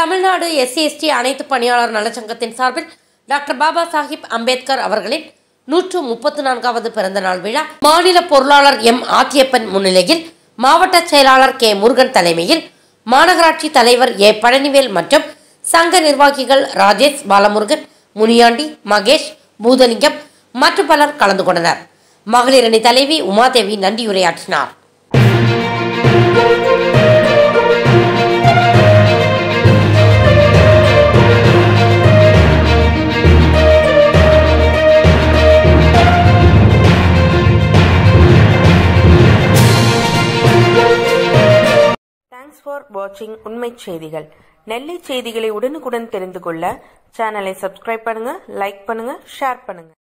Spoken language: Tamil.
தமிழ்நாடு எஸ்சி எஸ்டி அனைத்து பணியாளர் நலச்சங்கத்தின் சார்பில் டாக்டர் பாபா சாஹிப் அம்பேத்கர் அவர்களின் நூற்று முப்பத்து நான்காவது பிறந்தநாள் விழா மாநில பொருளாளர் எம் ஆத்தியப்பன் முன்னிலையில் மாவட்ட செயலாளர் கே முருகன் தலைமையில் மாநகராட்சி தலைவர் ஏ பழனிவேல் மற்றும் சங்க நிர்வாகிகள் ராஜேஷ் பாலமுருகன் முனியாண்டி மகேஷ் பூதலிங்கம் மற்றும் பலர் கலந்து கொண்டனர் மகளிர் அணி தலைவி உமாதேவி நன்றியுரையாற்றினார் தேங்க்ஸ் ஃபார் வாட்சிங் உண்மை செய்திகள் நெல்லை செய்திகளை உடனுக்குடன் தெரிந்து கொள்ள சேனலை சப்ஸ்கிரைப் பண்ணுங்க லைக் பண்ணுங்க ஷேர் பண்ணுங்க